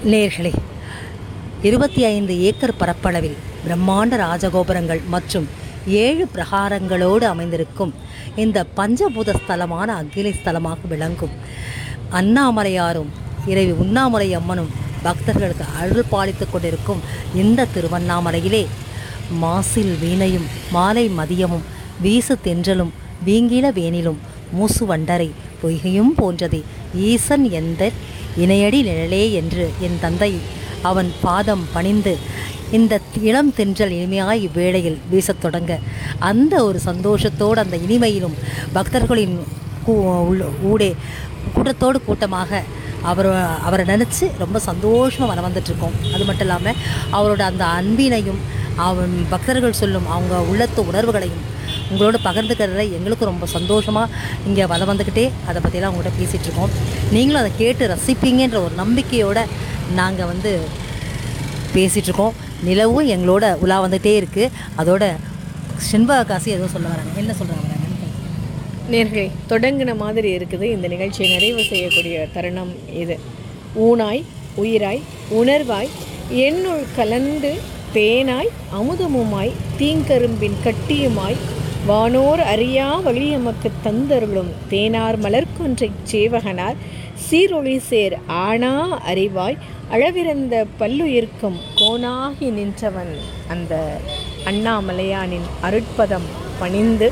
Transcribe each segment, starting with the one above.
நேர்களே இருபத்தி ஐந்து ஏக்கர் பரப்பளவில் பிரம்மாண்ட ராஜகோபுரங்கள் மற்றும் ஏழு பிரகாரங்களோடு அமைந்திருக்கும் இந்த பஞ்சபூத ஸ்தலமான அகிலை ஸ்தலமாக விளங்கும் அண்ணாமலையாரும் இறைவி உண்ணாமலை அம்மனும் பக்தர்களுக்கு அருள் பாலித்துக் கொண்டிருக்கும் இந்த திருவண்ணாமலையிலே மாசில் வீணையும் மாலை மதியமும் வீசு தென்றலும் வீங்கில வேனிலும் மூசு வண்டரை பொய்கையும் போன்றதே ஈசன் எந்த இணையடி நிழலே என்று என் தந்தை அவன் பாதம் பணிந்து இந்த இளம் தென்றல் இனிமையாய் இவ்வேளையில் வீசத் தொடங்க அந்த ஒரு சந்தோஷத்தோடு அந்த இனிமையிலும் பக்தர்களின் கூ- உள்ள- ஊடே கூட்டத்தோடு கூட்டமாக அவர் அவரை நினச்சி ரொம்ப சந்தோஷமாக வர வந்துட்டுருக்கோம் அது மட்டும் இல்லாமல் அவரோட அந்த அன்பினையும் அவன் பக்தர்கள் சொல்லும் அவங்க உள்ளத்து உணர்வுகளையும் உங்களோட பகிர்ந்துக்கிறதுல எங்களுக்கும் ரொம்ப சந்தோஷமாக இங்கே வளம் வந்துக்கிட்டே அதை பற்றியெல்லாம் உங்கள்கிட்ட பேசிகிட்டு இருக்கோம் நீங்களும் அதை கேட்டு ரசிப்பீங்கன்ற ஒரு நம்பிக்கையோடு நாங்கள் வந்து பேசிகிட்டு இருக்கோம் நிலவும் எங்களோட உலா வந்துகிட்டே இருக்குது அதோட செண்பக காசி ஏதோ சொல்ல வராங்க என்ன சொல்கிறாங்க நேர்களே தொடங்கின மாதிரி இருக்குது இந்த நிகழ்ச்சியை நிறைவு செய்யக்கூடிய தருணம் இது ஊனாய் உயிராய் உணர்வாய் என்னுள் கலந்து தேனாய் அமுதமுமாய் தீங்கரும்பின் கட்டியுமாய் வானோர் அறியா வழியமக்கு தந்தருளும் தேனார் மலர்கொன்றைச் சேவகனார் சீரொளி சேர் ஆனா அறிவாய் அளவிறந்த பல்லுயிர்க்கும் கோனாகி நின்றவன் அந்த அண்ணாமலையானின் அருட்பதம் பணிந்து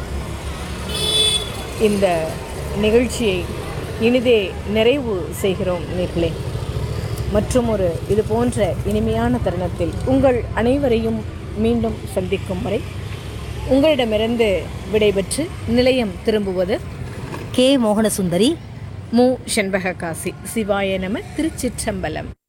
இந்த நிகழ்ச்சியை இனிதே நிறைவு செய்கிறோம் நேர்களே மற்றும் ஒரு இது போன்ற இனிமையான தருணத்தில் உங்கள் அனைவரையும் மீண்டும் சந்திக்கும் வரை உங்களிடமிருந்து விடைபெற்று நிலையம் திரும்புவது கே மோகனசுந்தரி மு செண்பக காசி சிவாய நம திருச்சிற்றம்பலம்